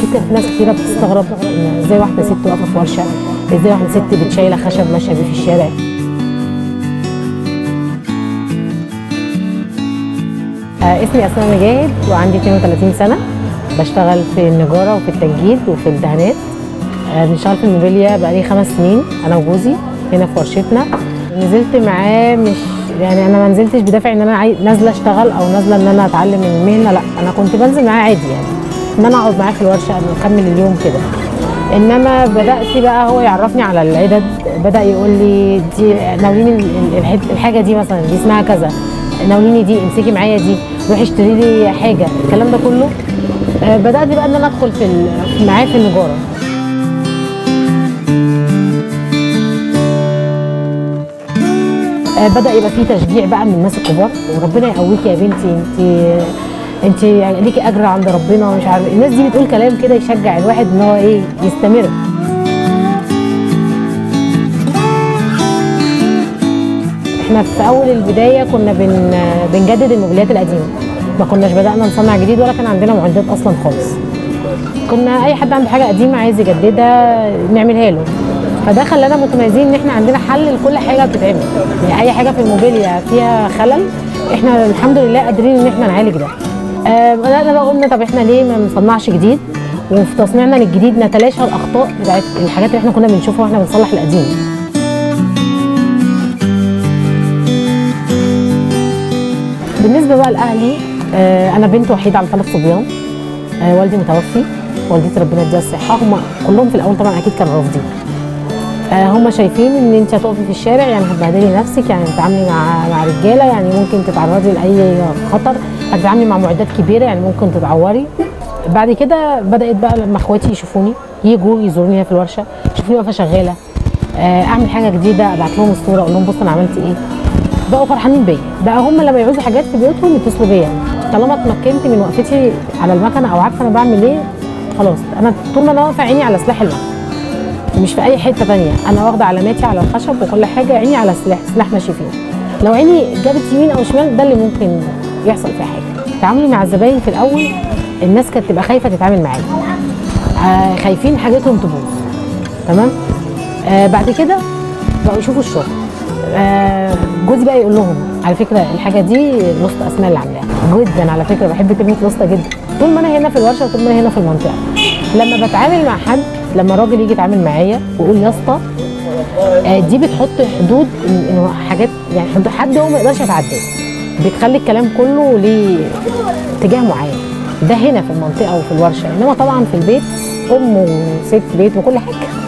كتير ناس كتيره بتستغرب إن ازاي واحده ست واقفه في ورشه ازاي واحده ست بتشيله خشب ماشيه بيه في الشارع آه، اسمي اسماء مجاهد وعندي 32 سنه بشتغل في النجاره وفي التنجيد وفي الدهانات آه، بنشتغل في الموبيليا بقالي خمس سنين انا وجوزي هنا في ورشتنا نزلت معاه مش يعني انا ما نزلتش بدافع ان انا عاي- نازله اشتغل او نازله ان انا اتعلم من المهنه لا انا كنت بنزل معاه عادي يعني ان انا اقعد معاه في الورشه نكمل اليوم كده انما بدات بقى هو يعرفني على العدد بدا يقول لي دي ناوليني ال- ال- الحت- الحاجه دي مثلا دي اسمها كذا ناوليني دي امسكي معايا دي روحي اشتري لي حاجه الكلام ده كله آه، بدات بقى ان انا ادخل في ال- معاه في النجاره آه، بدا يبقى في تشجيع بقى من الناس الكبار وربنا يقويكي يا بنتي انت انت ليكي اجر عند ربنا ومش عارف الناس دي بتقول كلام كده يشجع الواحد ان هو ايه يستمر احنا في اول البدايه كنا بن بنجدد الموبيليات القديمه ما كناش بدانا نصنع جديد ولا كان عندنا معدات اصلا خالص كنا اي حد عنده حاجه قديمه عايز يجددها نعملها له فده خلانا متميزين ان احنا عندنا حل لكل حاجه بتتعمل يعني اي حاجه في الموبيليا فيها خلل احنا الحمد لله قادرين ان احنا نعالج ده آه، بدانا بقى قلنا طب احنا ليه ما نصنعش جديد وفي تصنيعنا للجديد نتلاشى الاخطاء بتاعت الحاجات اللي احنا كنا بنشوفها واحنا بنصلح القديم بالنسبه بقى لاهلي آه، انا بنت وحيده على ثلاث صبيان آه، والدي متوفي والدتي ربنا يديها الصحه هم كلهم في الاول طبعا اكيد كانوا رافضين آه، هم شايفين ان انت هتقفي في الشارع يعني هتبهدلي نفسك يعني هتتعاملي مع مع رجاله يعني ممكن تتعرضي لاي خطر هتتعاملي مع معدات كبيره يعني ممكن تتعوري بعد كده بدات بقى لما اخواتي يشوفوني يجوا يزوروني هنا في الورشه يشوفوني واقفه شغاله آه، اعمل حاجه جديده ابعت لهم الصوره اقول لهم بصوا انا عملت ايه بقوا فرحانين بيا بقى هم لما يعوزوا حاجات في بيوتهم يتصلوا بيا طالما اتمكنت من وقفتي على المكنه او عارفه انا بعمل ايه خلاص انا طول ما انا واقفه عيني على سلاح المكنه مش في اي حته تانية انا واخده علاماتي على الخشب وكل حاجه عيني على السلاح سلاح ماشي فيه لو عيني جابت يمين او شمال ده اللي ممكن يحصل فيه حاجه تعاملي مع الزباين في الاول الناس كانت تبقى خايفه تتعامل معايا آه خايفين حاجتهم تبوظ تمام آه بعد كده بقوا يشوفوا الشغل آه جوزي بقى يقول لهم على فكره الحاجه دي الوسطى اسماء اللي عاملاها جدا على فكره بحب كلمه الوسطى جدا طول ما انا هنا في الورشه وطول ما انا هنا في المنطقه لما بتعامل مع حد لما راجل يجي يتعامل معايا ويقول يا اسطى آه، دي بتحط حدود إن- انه حاجات يعني حدود حد هو ما يقدرش يتعداه بتخلي الكلام كله ليه اتجاه معين ده هنا في المنطقه وفي الورشه انما طبعا في البيت ام وست بيت وكل حاجه